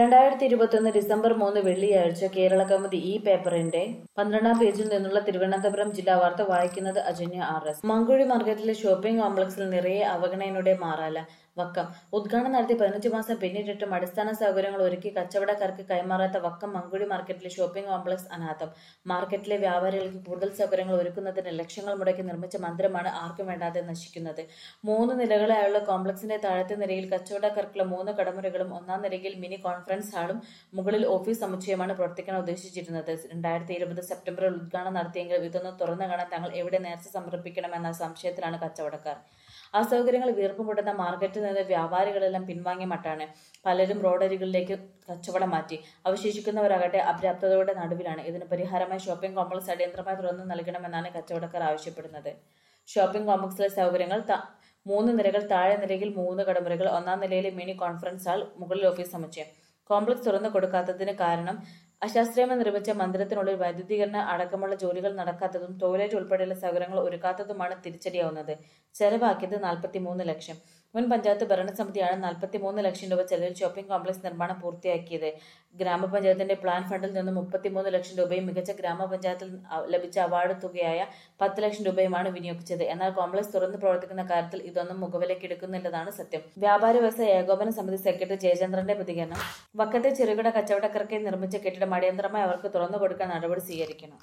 രണ്ടായിരത്തി ഇരുപത്തൊന്ന് ഡിസംബർ മൂന്ന് വെള്ളിയാഴ്ച കേരള കൗമുദി ഈ പേപ്പറിന്റെ പന്ത്രണ്ടാം പേജിൽ നിന്നുള്ള തിരുവനന്തപുരം ജില്ലാ വാർത്ത വായിക്കുന്നത് അജന്യ ആർ എസ് മങ്കുഴി മാർക്കറ്റിലെ ഷോപ്പിംഗ് കോംപ്ലക്സിൽ നിറയെ അവഗണനയുടെ മാറാല വക്കം ഉദ്ഘാടനം നടത്തി പതിനഞ്ച് മാസം പിന്നിട്ടിട്ടും അടിസ്ഥാന സൗകര്യങ്ങൾ ഒരുക്കി കച്ചവടക്കാർക്ക് കൈമാറാത്ത വക്കം മങ്കുഴി മാർക്കറ്റിലെ ഷോപ്പിംഗ് കോംപ്ലക്സ് അനാഥം മാർക്കറ്റിലെ വ്യാപാരികൾക്ക് കൂടുതൽ സൗകര്യങ്ങൾ ഒരുക്കുന്നതിന് ലക്ഷങ്ങൾ മുടക്കി നിർമ്മിച്ച മന്ദിരമാണ് ആർക്കും വേണ്ടാതെ നശിക്കുന്നത് മൂന്ന് നിലകളായുള്ള കോംപ്ലക്സിന്റെ താഴത്തെ നിലയിൽ കച്ചവടക്കാർക്കുള്ള മൂന്ന് കടമുറികളും ഒന്നാം നിലയിൽ മിനി കോൺഫറൻസ് ഹാളും മുകളിൽ ഓഫീസ് സമുച്ചയമാണ് പ്രവർത്തിക്കാൻ ഉദ്ദേശിച്ചിരുന്നത് രണ്ടായിരത്തി ഇരുപത് സെപ്റ്റംബറിൽ ഉദ്ഘാടനം നടത്തിയെങ്കിലും ഇതൊന്ന് തുറന്നു കാണാൻ തങ്ങൾ എവിടെ നേർച്ച സമർപ്പിക്കണമെന്ന സംശയത്തിലാണ് കച്ചവടക്കാർ അസൗകര്യങ്ങൾ വീർപ്പുമുട്ടുന്ന മാർക്കറ്റിൽ നിന്ന് വ്യാപാരികളെല്ലാം പിൻവാങ്ങിയ മട്ടാണ് പലരും റോഡരികളിലേക്ക് കച്ചവടം മാറ്റി അവശേഷിക്കുന്നവരാകട്ടെ അപര്യാപ്തതയുടെ നടുവിലാണ് ഇതിന് പരിഹാരമായി ഷോപ്പിംഗ് കോംപ്ലക്സ് അടിയന്തരമായി തുറന്നു നൽകണമെന്നാണ് കച്ചവടക്കാർ ആവശ്യപ്പെടുന്നത് ഷോപ്പിംഗ് കോംപ്ലക്സിലെ സൗകര്യങ്ങൾ ത- മൂന്ന് നിലകൾ താഴെ നിലയിൽ മൂന്ന് കടമുറികൾ ഒന്നാം നിലയിൽ മിനി കോൺഫറൻസ് ഹാൾ മുകളിൽ ഓഫീസ് സമുച്ചയം കോംപ്ലക്സ് തുറന്നു കൊടുക്കാത്തതിന് കാരണം അശാസ്ത്രീയമായി നിർമ്മിച്ച മന്ദിരത്തിനുള്ളിൽ വൈദ്യുതീകരണ അടക്കമുള്ള ജോലികൾ നടക്കാത്തതും ടോയ്ലറ്റ് ഉൾപ്പെടെയുള്ള സൗകര്യങ്ങൾ ഒരുക്കാത്തതുമാണ് തിരിച്ചടിയാവുന്നത് ചെലവാക്കിയത് നാൽപ്പത്തിമൂന്ന് ലക്ഷം മുൻ പഞ്ചായത്ത് ഭരണസമിതിയാണ് നാൽപ്പത്തിമൂന്ന് ലക്ഷം രൂപ ചെലവിൽ ഷോപ്പിംഗ് കോംപ്ലക്സ് നിർമ്മാണം പൂർത്തിയാക്കിയത് ഗ്രാമപഞ്ചായത്തിന്റെ പ്ലാൻ ഫണ്ടിൽ നിന്ന് മുപ്പത്തിമൂന്ന് ലക്ഷം രൂപയും മികച്ച ഗ്രാമപഞ്ചായത്തിൽ അ- ലഭിച്ച അവാർഡ് തുകയായ പത്ത് ലക്ഷം രൂപയുമാണ് വിനിയോഗിച്ചത് എന്നാൽ കോംപ്ലക്സ് തുറന്നു പ്രവർത്തിക്കുന്ന കാര്യത്തിൽ ഇതൊന്നും മുഖവിലേക്ക് എടുക്കുന്നില്ലെന്നാണ് സത്യം വ്യാപാര വ്യവസായ ഏകോപന സമിതി സെക്രട്ടറി ജയചന്ദ്രന്റെ പ്രതികരണം വക്കത്തെ ചെറുകിട കച്ചവടക്കാർക്കായി നിർമ്മിച്ച കെട്ടിടം അടിയന്തരമായി അവർക്ക് തുറന്നു കൊടുക്കാൻ നടപടി സ്വീകരിക്കണം